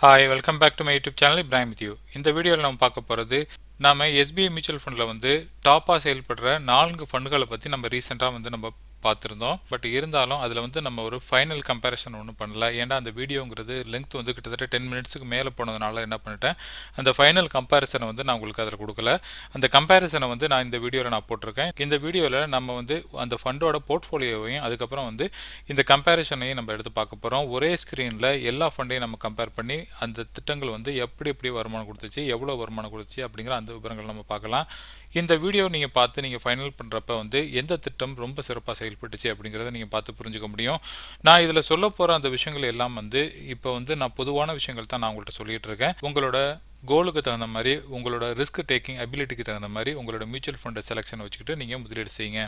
hi welcome back to my YouTube channel Ibrahim with you இந்த வீடியோவில் நம்ம பார்க்க போகிறது நாம எஸ்பிஐ மியூச்சுவல் ஃபண்டில் வந்து டாப்பாக செயல்படுற நான்கு ஃபண்டுகளை பற்றி நம்ம ரீசெண்டாக வந்து நம்ம பார்த்துருந்தோம் பட் இருந்தாலும் அதில் வந்து நம்ம ஒரு ஃபைனல் கம்பேரிசன் ஒன்றும் பண்ணல ஏன்னா அந்த வீடியோங்கிறது லென்த் வந்து கிட்டத்தட்ட டென் மினிட்ஸுக்கு மேலே போனதுனால என்ன பண்ணிட்டேன் அந்த ஃபைனல் கம்பேரிசனை வந்து நான் உங்களுக்கு அதில் கொடுக்கல அந்த கம்பேரிசனை வந்து நான் இந்த வீடியோவில் நான் போட்டிருக்கேன் இந்த வீடியோவில் நம்ம வந்து அந்த ஃபண்டோட போர்ட்ஃபோலியோவையும் அதுக்கப்புறம் வந்து இந்த கம்பேரிசனையும் நம்ம எடுத்து பார்க்க போகிறோம் ஒரே ஸ்க்ரீனில் எல்லா ஃபண்டையும் நம்ம கம்பேர் பண்ணி அந்த திட்டங்கள் வந்து எப்படி எப்படி வருமானம் கொடுத்துச்சு எவ்வளோ வருமானம் கொடுத்துச்சு அப்படிங்கிற அந்த விவரங்கள் நம்ம பார்க்கலாம் இந்த வீடியோ நீங்கள் பார்த்து நீங்கள் ஃபைனல் பண்ணுறப்ப வந்து எந்த திட்டம் ரொம்ப சிறப்பாக செயல்பட்டுச்சு அப்படிங்கிறத நீங்கள் பார்த்து புரிஞ்சுக்க முடியும் நான் இதில் சொல்ல போகிற அந்த விஷயங்கள் எல்லாம் வந்து இப்போ வந்து நான் பொதுவான விஷயங்கள் தான் நான் உங்கள்கிட்ட சொல்லிட்டு இருக்கேன் உங்களோட கோலுக்கு தகுந்த மாதிரி உங்களோட ரிஸ்க் டேக்கிங் அபிலிட்டிக்கு தகுந்த மாதிரி உங்களோட மியூச்சுவல் ஃபண்டை செலெக்ஷன் வச்சுக்கிட்டு நீங்கள் முதலீடு செய்யுங்க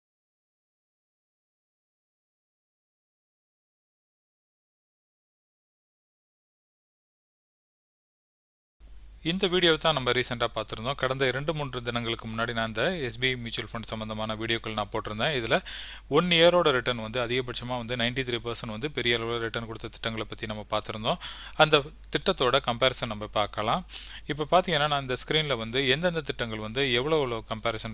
இந்த வீடியோ தான் நம்ம ரீசெண்டாக பார்த்துருந்தோம் கடந்த இரண்டு மூன்று தினங்களுக்கு முன்னாடி நான் இந்த எஸ்பிஐ மியூச்சுவல் ஃபண்ட் சம்மந்தமான வீடியோக்கள் நான் போட்டிருந்தேன் இதில் ஒன் இயரோட ரிட்டர்ன் வந்து அதிகபட்சமாக வந்து நைன்டி த்ரீ பர்சன்ட் வந்து பெரிய அளவில் ரிட்டர்ன் கொடுத்த திட்டங்களை பற்றி நம்ம பார்த்துருந்தோம் அந்த திட்டத்தோட கம்பேரிசன் நம்ம பார்க்கலாம் இப்போ பார்த்தீங்கன்னா நான் இந்த ஸ்க்ரீனில் வந்து எந்தெந்த திட்டங்கள் வந்து எவ்வளோ எவ்வளோ கம்பேரிசன்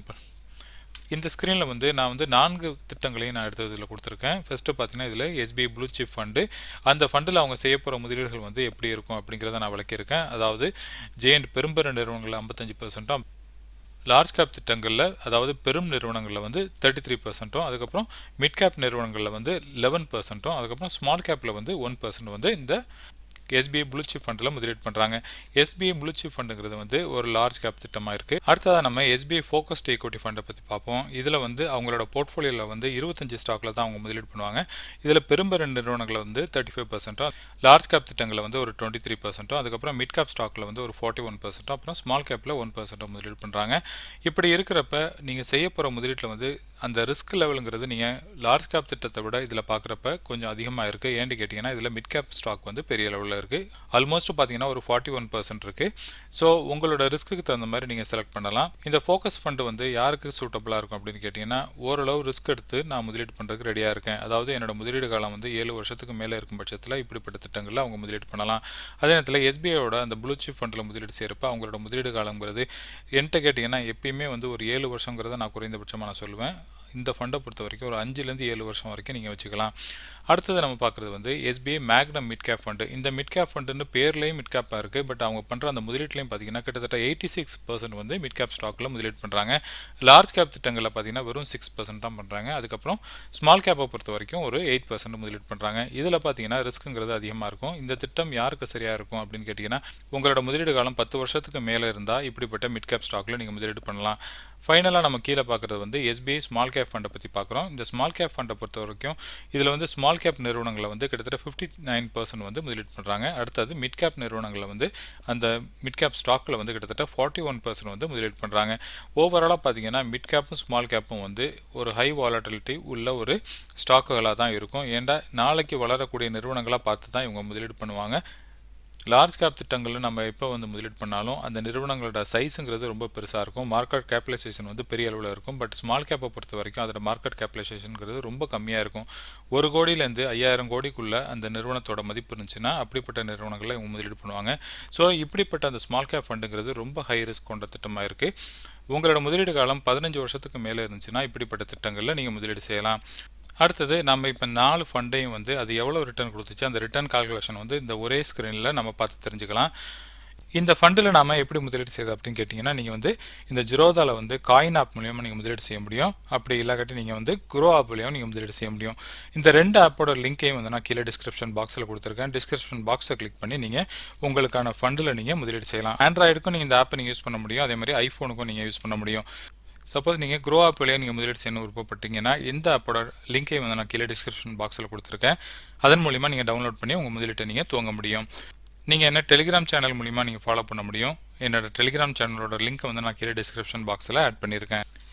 இந்த ஸ்க்ரீனில் வந்து நான் வந்து நான்கு திட்டங்களையும் நான் எடுத்து இதில் கொடுத்துருக்கேன் ஃபஸ்ட்டு பார்த்தீங்கன்னா இதில் எஸ்பிஐ ப்ளூ சிப் ஃபண்டு அந்த ஃபண்டில் அவங்க செய்ய போகிற முதலீடுகள் வந்து எப்படி இருக்கும் அப்படிங்கிறத நான் விளக்கியிருக்கேன் அதாவது ஜேஎண்ட் பெரும்பெரு நிறுவனங்களில் ஐம்பத்தஞ்சு பர்சன்ட்டும் லார்ஜ் கேப் திட்டங்களில் அதாவது பெரும் நிறுவனங்களில் வந்து தேர்ட்டி த்ரீ பர்சன்ட்டும் அதுக்கப்புறம் மிட் கேப் நிறுவனங்களில் வந்து லெவன் பர்சன்ட்டும் அதுக்கப்புறம் ஸ்மால் கேப்பில் வந்து ஒன் பர்சன்ட் வந்து இந்த எஸ்பிஐ ப்ளூ சிப் ஃபண்டில் முதலீடு பண்ணுறாங்க எஸ்பிஐ ப்ளூ சிப் ஃபண்டுங்கிறது வந்து ஒரு லார்ஜ் கேப் திட்டமாக இருக்குது அடுத்ததாக நம்ம எஸ்பிஐ ஃபோக்கஸ்ட் ஈக்விட்டி ஃபண்டை பற்றி பார்ப்போம் இதில் வந்து அவங்களோட போர்ட்ஃபோலியோவில் வந்து இருபத்தஞ்சு ஸ்டாக்கில் தான் அவங்க முதலீடு பண்ணுவாங்க இதில் பெரும்பெரும் நிறுவனங்களில் வந்து தேர்ட்டி ஃபைவ் பர்சன்ட்டும் லார்ஜ் கேப் திட்டங்களில் வந்து ஒரு டுவெண்ட்டி த்ரீ பர்சன்ட்டும் அதுக்கப்புறம் மிட் கேப் ஸ்டாக்கில் வந்து ஒரு ஃபார்ட்டி ஒன் பர்சன்ட்டும் அப்புறம் ஸ்மால் கேப்பில் ஒன் பர்சன்ட்டும் முதலீடு பண்ணுறாங்க இப்படி இருக்கிறப்ப நீங்கள் செய்ய போகிற முதலீட்டில் வந்து அந்த ரிஸ்க் லெவலுங்கிறது நீங்கள் லார்ஜ் கேப் திட்டத்தை விட இதில் பார்க்குறப்ப கொஞ்சம் அதிகமாக இருக்குது ஏன்னு கேட்டிங்கன்னா இதில் மிட் கேப் ஸ்டாக் வந்து பெரிய லெவலில் இருக்குது ஆல்மோஸ்ட் பார்த்தீங்கன்னா ஒரு ஃபார்ட்டி ஒன் பர்சன்ட் இருக்குது ஸோ உங்களோட ரிஸ்க்கு தகுந்த மாதிரி நீங்கள் செலக்ட் பண்ணலாம் இந்த ஃபோக்கஸ் ஃபண்டு வந்து யாருக்கு சூட்டபுளாக இருக்கும் அப்படின்னு கேட்டிங்கன்னா ஓரளவு ரிஸ்க் எடுத்து நான் முதலீடு பண்ணுறதுக்கு ரெடியாக இருக்கேன் அதாவது என்னோட முதலீடு காலம் வந்து ஏழு வருஷத்துக்கு மேலே இருக்கும் பட்சத்தில் இப்படிப்பட்ட திட்டங்களில் அவங்க முதலீடு பண்ணலாம் அதே நேரத்தில் எஸ்பிஐயோட அந்த ப்ளூ சிப் ஃபண்டில் முதலீடு செய்கிறப்ப அவங்களோட முதலீடு காலங்கிறது என்கிட்ட கேட்டிங்கன்னா எப்பயுமே வந்து ஒரு ஏழு வருஷங்கிறத நான் குறைந்தபட்சமாக நான் சொல்லுவேன் இந்த ஃபண்டை பொறுத்த வரைக்கும் ஒரு அஞ்சுலேருந்து ஏழு வருஷம் வரைக்கும் நீங்கள் வச்சுக்கலாம் அடுத்தது நம்ம பார்க்குறது வந்து SBI Magnum mid cap fund இந்த மிட் கேப் ஃபண்டுன்னு பேர்லேயும் மிட் கேப்பாக இருக்குது பட் அவங்க பண்ணுற அந்த முதலீட்லையும் பார்த்தீங்கன்னா கிட்டத்தட்ட எயிட்டி சிக்ஸ் பர்சன்ட் வந்து மிட் கேப் ஸ்டாக்கில் முதலீடு பண்ணுறாங்க லார்ஜ் கேப் திட்டங்களில் பார்த்தீங்கன்னா வெறும் சிக்ஸ் பர்சன்ட் தான் பண்ணுறாங்க அதுக்கப்புறம் ஸ்மால் கேப்பை பொறுத்த வரைக்கும் ஒரு எயிட் பர்சன்ட் முதலீடு பண்ணுறாங்க இதில் பார்த்தீங்கன்னா ரிஸ்க்குங்கிறது அதிகமாக இருக்கும் இந்த திட்டம் யாருக்கு சரியாக இருக்கும் அப்படின்னு கேட்டிங்கன்னா உங்களோட முதலீடு காலம் பத்து வருஷத்துக்கு மேலே இருந்தால் இப்படிப்பட்ட மிட் கேப் ஸ்டாக்கில் நீங்கள் முதலீடு பண்ணலாம் ஃபைனலாக நம்ம கீழே பார்க்குறது வந்து எஸ்பிஐ ஸ்மால் கேப் ஃபண்டை பற்றி பார்க்குறோம் இந்த ஸ்மால் கேப் ஃபண்டை பொறுத்த வரைக்கும் இதில் வந்து ஸ்மால் கேப் நிறுவனங்களை வந்து கிட்டத்தட்ட ஃபிஃப்டி நைன் பர்சன்ட் வந்து முதலீடு பண்ணுறாங்க அடுத்தது மிட் கேப் நிறுவனங்களில் வந்து அந்த மிட் கேப் ஸ்டாக்கில் வந்து கிட்டத்தட்ட ஃபார்ட்டி ஒன் பர்சன்ட் வந்து முதலீடு பண்ணுறாங்க ஓவராலாக பார்த்தீங்கன்னா மிட் கேப்பும் ஸ்மால் கேப்பும் வந்து ஒரு ஹை வாலட்டிலிட்டி உள்ள ஒரு ஸ்டாக்குகளாக தான் இருக்கும் ஏன்டா நாளைக்கு வளரக்கூடிய நிறுவனங்களாக பார்த்து தான் இவங்க முதலீடு பண்ணுவாங்க லார்ஜ் கேப் திட்டங்களில் நம்ம எப்போ வந்து முதலீடு பண்ணாலும் அந்த நிறுவனங்களோட சைஸுங்கிறது ரொம்ப பெருசாக இருக்கும் மார்க்கெட் கேபிடலைசேஷன் வந்து பெரிய அளவில் இருக்கும் பட் ஸ்மால் கேப்பை பொறுத்த வரைக்கும் அதோட மார்க்கெட் கேபிடலைசேஷனுங்கிறது ரொம்ப கம்மியாக இருக்கும் ஒரு கோடியிலேருந்து ஐயாயிரம் கோடிக்குள்ளே அந்த நிறுவனத்தோட மதிப்பு இருந்துச்சுன்னா அப்படிப்பட்ட நிறுவனங்களை இவங்க முதலீடு பண்ணுவாங்க ஸோ இப்படிப்பட்ட அந்த ஸ்மால் கேப் ஃபண்டுங்கிறது ரொம்ப ஹை ரிஸ்க் கொண்ட திட்டமாக இருக்குது உங்களோட முதலீடு காலம் பதினஞ்சு வருஷத்துக்கு மேலே இருந்துச்சுன்னா இப்படிப்பட்ட திட்டங்களில் நீங்கள் முதலீடு செய்யலாம் அடுத்தது நம்ம இப்போ நாலு ஃபண்டையும் வந்து அது எவ்வளோ ரிட்டர்ன் கொடுத்துச்சு அந்த ரிட்டர்ன் கால்குலேஷன் வந்து இந்த ஒரே ஸ்க்ரீனில் நம்ம பார்த்து தெரிஞ்சுக்கலாம் இந்த ஃபண்டில் நாம் எப்படி முதலீடு செய்யுது அப்படின்னு கேட்டிங்கன்னா நீங்கள் வந்து இந்த ஜிரோதாவில் வந்து காயின் ஆப் மூலியமாக நீங்கள் முதலீடு செய்ய முடியும் அப்படி இல்லாட்டி நீங்கள் வந்து குரோ ஆப் மூலியமாக நீங்கள் முதலீடு செய்ய முடியும் இந்த ரெண்டு ஆப்போட லிங்க்கையும் வந்து நான் கீழே டிஸ்கிரிப்ஷன் பாக்ஸில் கொடுத்துருக்கேன் டிஸ்கிரிப்ஷன் பாக்ஸை கிளிக் பண்ணி நீங்கள் உங்களுக்கான ஃபண்டில் நீங்கள் முதலீடு செய்யலாம் ஆண்ட்ராய்டுக்கும் நீங்கள் இந்த ஆப்பை நீங்கள் யூஸ் பண்ண முடியும் அதே மாதிரி ஐஃபோனுக்கும் நீங்கள் யூஸ் பண்ண முடியும் சப்போஸ் நீங்கள் க்ரோ ஆப் வழியாக நீங்கள் முதலீடு செய்யணும் விருப்பப்பட்டீங்கன்னா இந்த ஆப்போட லிங்கை வந்து நான் கீழே டிஸ்கிரிப்ஷன் பாக்ஸில் கொடுத்துருக்கேன் அதன் மூலிமா நீங்கள் டவுன்லோட் பண்ணி உங்கள் முதலீட்டை நீங்கள் துவங்க முடியும் நீங்கள் என்ன டெலிகிராம் சேனல் மூலிமா நீங்கள் ஃபாலோ பண்ண முடியும் என்னோட டெலிகிராம் சேனலோட லிங்க்கை வந்து நான் கீழே டிஸ்கிரிப்ஷன் பாக்ஸில் ஆட் பண்ணியிருக்கேன்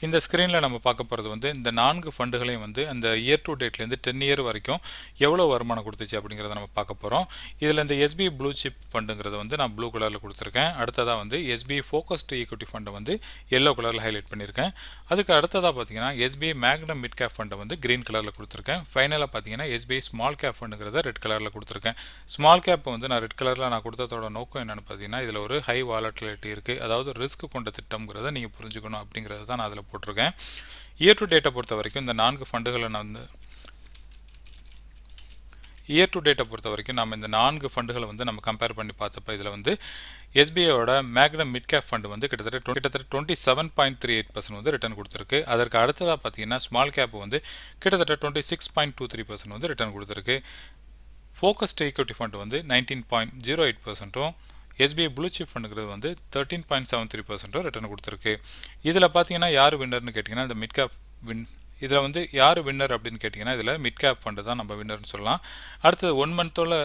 இந்த ஸ்க்ரீனில் நம்ம பார்க்க போகிறது வந்து இந்த நான்கு ஃபண்டுகளையும் வந்து அந்த இயர் டு டேட்லேருந்து டென் இயர் வரைக்கும் எவ்வளோ வருமானம் கொடுத்துச்சு அப்படிங்கிறத நம்ம பார்க்க போகிறோம் இதில் இந்த எஸ்பி ப்ளூ சிப் ஃபண்டுங்கிறத வந்து நான் ப்ளூ கலரில் கொடுத்துருக்கேன் அடுத்ததாக வந்து எஸ்பி ஃபோக்கஸ்டு ஈக்விட்டி ஃபண்டை வந்து எல்லோ கலரில் ஹைலைட் பண்ணியிருக்கேன் அதுக்கு அடுத்ததாக பார்த்தீங்கன்னா எஸ்பிஐ மேக்னம் மிட் கேப் ஃபண்டை வந்து க்ரீன் கலரில் கொடுத்துருக்கேன் ஃபைனலாக பார்த்தீங்கன்னா எஸ்பிஐ ஸ்மால் கேப் ஃபண்டுங்கிறத ரெட் கலரில் கொடுத்துருக்கேன் ஸ்மால் கேப் வந்து நான் ரெட் கலரில் நான் கொடுத்ததோட நோக்கம் என்னென்னு பார்த்தீங்கன்னா இதில் ஒரு ஹை வாலட்டிலிட்டி இருக்குது அதாவது ரிஸ்க் கொண்ட திட்டம்ங்கிறத நீங்கள் புரிஞ்சுக்கணும் அப்படிங்கிறத தான் நான் அதில் போட்டிருக்கேன் இயர் டு டேட்டை பொறுத்த வரைக்கும் இந்த நான்கு ஃபண்டுகளை நான் வந்து இயர் டு டேட்டை பொறுத்த வரைக்கும் நம்ம இந்த நான்கு ஃபண்டுகளை வந்து நம்ம கம்பேர் பண்ணி பார்த்தப்ப இதில் வந்து எஸ்பிஐயோட மேக்னம் மிட் கேப் ஃபண்டு வந்து கிட்டத்தட்ட கிட்டத்தட்ட twenty seven point three eight percent வந்து ரிட்டர்ன் கொடுத்துருக்கு அதற்கு அடுத்ததாக பார்த்தீங்கன்னா ஸ்மால் கேப் வந்து கிட்டத்தட்ட twenty six point two three percent வந்து ரிட்டர்ன் கொடுத்துருக்கு ஃபோக்கஸ்ட் ஈக்விட்டி ஃபண்ட் வந்து நைன்டீன் பாயிண்ட் ஜீரோ எயிட் பர்சன்ட்டும் எஸ்பிஐ ப்ளூ சிப் ஃபண்டுங்கிறது வந்து தேர்ட்டீன் பாயிண்ட் செவன் த்ரீ பர்சன்ட்டும் ரிட்டர்ன் கொடுத்துருக்கு இதில் பார்த்தீங்கன்னா யார் வின்னர்னு கேட்டிங்கன்னா இந்த மிட் கேப் வின் இதில் வந்து யார் வின்னர் அப்படின்னு கேட்டிங்கன்னா இதில் மிட் கேப் ஃபண்டு தான் நம்ம வின்னர்னு சொல்லலாம் அடுத்தது ஒன் மந்தோட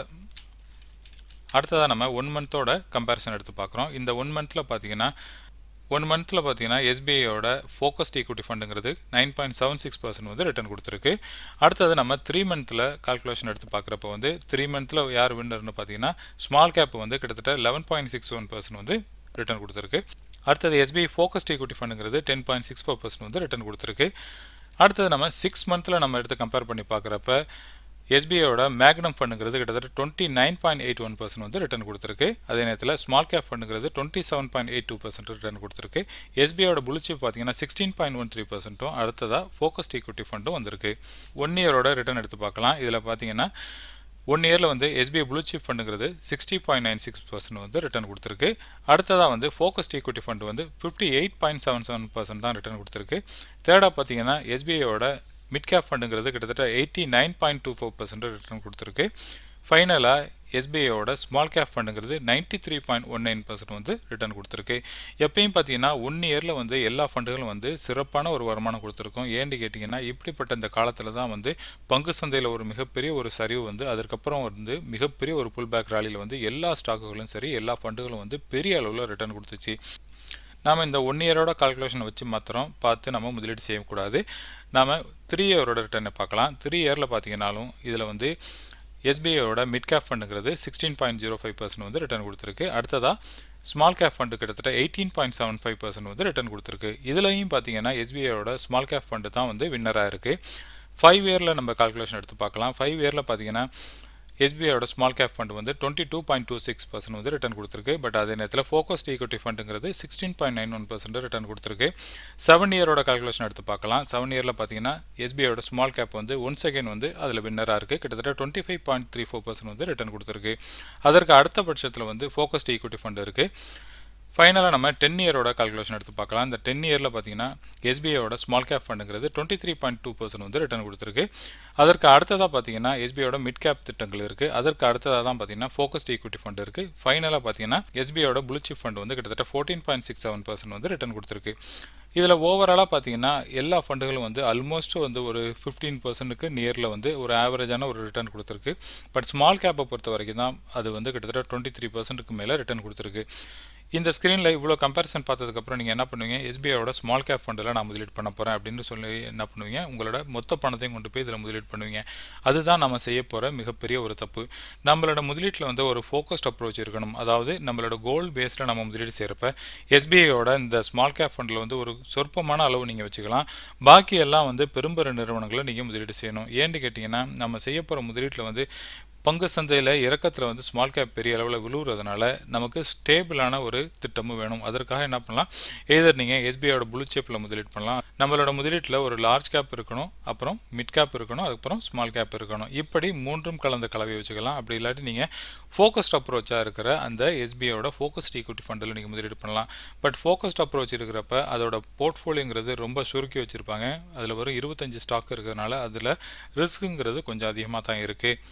அடுத்ததாக நம்ம ஒன் மந்தோட கம்பேரிசன் எடுத்து பார்க்குறோம் இந்த ஒன் மந்தில் பார்த்தீங்கன்னா ஒன் மந்தில் பார்த்தீங்கன்னா எஸ்பிஐயோட ஃபோக்கஸ்ட் ஈக்விட்டி ஃபண்டுங்கிறது nine point seven six percent வந்து ரிட்டர்ன் கொடுத்துருக்கு அடுத்தது நம்ம த்ரீ மந்தில் கால்குலேஷன் எடுத்து பார்க்குறப்ப வந்து த்ரீ மந்தில் யார் வின்னர்னு பார்த்தீங்கன்னா ஸ்மால் கேப் வந்து கிட்டத்தட்ட eleven point six one percent வந்து ரிட்டர்ன் கொடுத்துருக்கு அடுத்தது எஸ்பிஐ ஃபோக்கஸ்ட் ஈக்விட்டி ஃபண்டுங்கிறது ten point six four percent வந்து ரிட்டர்ன் கொடுத்துருக்கு அடுத்தது நம்ம சிக்ஸ் மந்தில் நம்ம எடுத்து கம்பேர் பண்ணி பார்க்குறப்ப எஸ்பிஐயோட மேக்னம் ஃபண்டுங்கிறது கிட்டத்தட்ட twenty nine point eight one percent வந்து ரிட்டர்ன் கொடுத்துருக்கு அதே நேரத்தில் ஸ்மால் கேப் ஃபண்டுங்கிறது twenty seven point eight two percent return கொடுத்துருக்கு எஸ்பிஐயோட புளிச்சிப் பார்த்தீங்கன்னா சிக்ஸ்டீன் பாயிண்ட் ஒன் த்ரீ பர்சன்ட்டும் அடுத்ததாக ஃபோக்கஸ்ட் ஈக்விட்டி ஃபண்டும் வந்திருக்கு ஒன் இயரோட ரிட்டர்ன் எடுத்து பார்க்கலாம் இதில் பார்த்தீங்கன்னா ஒன் இயரில் வந்து எஸ்பிஐ ப்ளூ சிப் ஃபண்டுங்கிறது sixty point nine six percent வந்து ரிட்டர்ன் கொடுத்துருக்கு அடுத்ததாக வந்து ஃபோக்கஸ்ட் ஈக்விட்டி ஃபண்டு வந்து fifty eight point seven seven percent தான் ரிட்டர்ன் கொடுத்துருக்கு தேர்டாக பார்த்தீங்கன்னா எஸ்பிஐயோட மிட் கேப் ஃபண்டுங்கிறது கிட்டத்தட்ட eighty nine point two four percent return கொடுத்துருக்கு ஃபைனலாக எஸ்பிஐயோட ஸ்மால் கேப் ஃபண்டுங்கிறது ninety three point one nine percent வந்து ரிட்டர்ன் கொடுத்துருக்கு எப்பயும் பார்த்தீங்கன்னா ஒன் இயரில் வந்து எல்லா ஃபண்டுகளும் வந்து சிறப்பான ஒரு வருமானம் கொடுத்துருக்கோம் ஏன்னு கேட்டிங்கன்னா இப்படிப்பட்ட இந்த காலத்தில் தான் வந்து பங்கு சந்தையில் ஒரு மிகப்பெரிய ஒரு சரிவு வந்து அதற்கப்புறம் வந்து மிகப்பெரிய ஒரு புல் பேக் ராலியில் வந்து எல்லா ஸ்டாக்குகளும் சரி எல்லா ஃபண்டுகளும் வந்து பெரிய அளவில் ரிட்டர்ன் கொடுத்துச்சு நாம் இந்த ஒன் இயரோட கால்குலேஷனை வச்சு மாத்திரம் பார்த்து நம்ம முதலீடு செய்யக்கூடாது நாம் த்ரீ இயரோட ரிட்டர்னை பார்க்கலாம் த்ரீ இயரில் பார்த்தீங்கன்னாலும் இதில் வந்து எஸ்பிஐயோட மிட் கேப் ஃபண்டுங்கிறது sixteen point zero five percent வந்து ரிட்டர்ன் கொடுத்துருக்கு அடுத்ததாக ஸ்மால் கேப் ஃபண்டு கிட்டத்தட்ட eighteen point seven five percent வந்து ரிட்டர்ன் கொடுத்துருக்கு இதுலையும் பார்த்தீங்கன்னா எஸ்பிஐயோட ஸ்மால் கேப் ஃபண்டு தான் வந்து வின்னராக இருக்குது ஃபைவ் இயரில் நம்ம கால்குலேஷன் எடுத்து பார்க்கலாம் ஃபைவ் இயரில் பார்த்தீங்கன்னா எஸ்பிஐயோட ஸ்மால் கேப் ஃபண்ட் வந்து twenty two point two six percent வந்து ரிட்டர்ன் கொடுத்துருக்கு பட் அதே நேரத்தில் ஃபோக்கஸ்ட் ஈக்விட்டி ஃபண்டுங்கிறது sixteen point nine one percent return கொடுத்துருக்கு செவன் இயரோட கால்குலேஷன் எடுத்து பார்க்கலாம் செவன் இயரில் பார்த்தீங்கன்னா எஸ்பிஐயோட ஸ்மால் கேப் வந்து ஒன் செகண்ட் வந்து அதில் வின்னராக இருக்குது கிட்டத்தட்ட twenty five point three four percent வந்து ரிட்டர்ன் கொடுத்துருக்கு அதற்கு அடுத்த பட்சத்தில் வந்து ஃபோக்கஸ்ட் ஈக்விட்டி ஃபண்ட் இருக்குது ஃபைனலாக நம்ம டென் இயரோட கால்குலேஷன் எடுத்து பார்க்கலாம் இந்த டென் இயரில் பார்த்தீங்கன்னா எஸ்பிஐயோட ஸ்மால் கேப் ஃபண்டுங்கிறது twenty three point two percent வந்து ரிட்டர்ன் கொடுத்துருக்கு அதற்கு அடுத்ததாக பார்த்தீங்கன்னா எஸ்பிஐயோட மிட் கேப் திட்டங்கள் இருக்குது அதற்கு அடுத்ததாக தான் பார்த்தீங்கன்னா ஃபோக்கஸ்ட் ஈக்விட்டி ஃபண்ட் இருக்குது ஃபைனலாக பார்த்தீங்கன்னா எஸ்பிஐயோட ப்ளூ சிப் ஃபண்ட் வந்து கிட்டத்தட்ட fourteen point six seven percent வந்து ரிட்டர்ன் கொடுத்துருக்கு இதில் ஓவராலாக பார்த்தீங்கன்னா எல்லா ஃபண்டுகளும் வந்து ஆல்மோஸ்ட் வந்து ஒரு ஃபிஃப்டீன் பர்சன்ட்டுக்கு நியரில் வந்து ஒரு ஆவரேஜான ஒரு ரிட்டர்ன் கொடுத்துருக்கு பட் ஸ்மால் கேப்பை பொறுத்த வரைக்கும் தான் அது வந்து கிட்டத்தட்ட டுவெண்ட்டி த்ரீ பர்சன்ட்டுக்கு மேலே ரிட்டர்ன் கொடுத்துருக்கு இந்த ஸ்க்ரீனில் இவ்வளோ கம்பேரிசன் பார்த்ததுக்கப்புறம் நீங்கள் என்ன பண்ணுவீங்க எஸ்பிஐயோட ஸ்மால் கேப் ஃபண்டில் நான் முதலீடு பண்ண போகிறேன் அப்படின்னு சொல்லி என்ன பண்ணுவீங்க உங்களோட மொத்த பணத்தையும் கொண்டு போய் இதில் முதலீடு பண்ணுவீங்க அதுதான் நம்ம செய்ய போகிற மிகப்பெரிய ஒரு தப்பு நம்மளோட முதலீட்டில் வந்து ஒரு ஃபோக்கஸ்ட் அப்ரோச் இருக்கணும் அதாவது நம்மளோட கோல் பேஸில் நம்ம முதலீடு செய்கிறப்ப எஸ்பிஐயோட இந்த ஸ்மால் கேப் ஃபண்டில் வந்து ஒரு சொற்பமான அளவு நீங்கள் வச்சுக்கலாம் பாக்கி எல்லாம் வந்து பெரும்பெரு நிறுவனங்களை நீங்கள் முதலீடு செய்யணும் ஏன்னு கேட்டிங்கன்னா நம்ம செய்ய போகிற முதலீட்டில் வந்து பங்கு சந்தையில் இறக்கத்தில் வந்து ஸ்மால் கேப் பெரிய அளவில் விழுவுறதுனால நமக்கு ஸ்டேபிளான ஒரு திட்டமும் வேணும் அதற்காக என்ன பண்ணலாம் எதர் நீங்கள் எஸ்பிஐயோட ப்ளூ சிப்பில் முதலீடு பண்ணலாம் நம்மளோட முதலீட்டில் ஒரு லார்ஜ் கேப் இருக்கணும் அப்புறம் மிட் கேப் இருக்கணும் அதுக்கப்புறம் ஸ்மால் கேப் இருக்கணும் இப்படி மூன்றும் கலந்த கலவையை வச்சுக்கலாம் அப்படி இல்லாட்டி நீங்கள் ஃபோக்கஸ்ட் அப்ரோச்சாக இருக்கிற அந்த எஸ்பிஐயோட ஃபோக்கஸ்ட் ஈக்விட்டி ஃபண்டில் நீங்கள் முதலீடு பண்ணலாம் பட் ஃபோக்கஸ்ட் அப்ரோச் இருக்கிறப்ப அதோட போர்ட்ஃபோலியோங்கிறது ரொம்ப சுருக்கி வச்சுருப்பாங்க அதில் வரும் இருபத்தஞ்சு ஸ்டாக் இருக்கிறதுனால அதில் ரிஸ்க்குங்கிறது கொஞ்சம் அதிகமாக தான் இருக்குது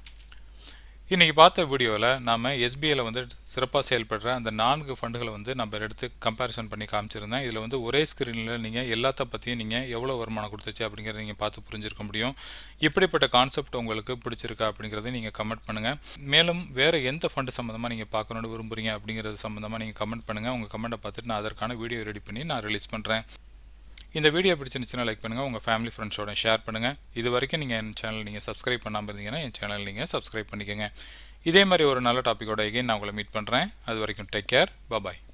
இன்றைக்கி பார்த்த வீடியோவில் நாம் எஸ்பிஐயில் வந்து சிறப்பாக செயல்படுற அந்த நான்கு ஃபண்டுகளை வந்து நம்ம எடுத்து கம்பேரிசன் பண்ணி காமிச்சிருந்தேன் இதில் வந்து ஒரே ஸ்க்ரீனில் நீங்கள் எல்லாத்த பற்றியும் நீங்கள் எவ்வளோ வருமானம் கொடுத்துச்சு அப்படிங்கிறத நீங்கள் பார்த்து புரிஞ்சிருக்க முடியும் இப்படிப்பட்ட கான்செப்ட் உங்களுக்கு பிடிச்சிருக்கா அப்படிங்கிறத நீங்கள் கமெண்ட் பண்ணுங்கள் மேலும் வேறு எந்த ஃபண்டு சம்மந்தமாக நீங்கள் பார்க்கணுன்னு விரும்புகிறீங்க அப்படிங்கிறது சம்மந்தமாக நீங்கள் கமெண்ட் பண்ணுங்கள் உங்கள் கமெண்ட்டை பார்த்துட்டு நான் அதற்கான வீடியோ ரெடி பண்ணி நான் ரிலீஸ் பண்ணுறேன் இந்த வீடியோ பிடிச்சிருந்துச்சுன்னா லைக் பண்ணுங்கள் உங்கள் ஃபேமிலி ஃப்ரெண்ட்ஸோட ஷேர் பண்ணுங்கள் இது வரைக்கும் நீங்கள் என் சேனல் நீங்கள் சப்ஸ்கிரைப் பண்ணாமல் இருந்தீங்கன்னா என் சேனல் நீங்கள் சப்ஸ்கிரைப் பண்ணிக்கோங்க இதே மாதிரி ஒரு நல்ல டாப்பிக்கோட எகைன் நான் உங்களை மீட் பண்ணுறேன் அது வரைக்கும் டேக் கேர் பாய்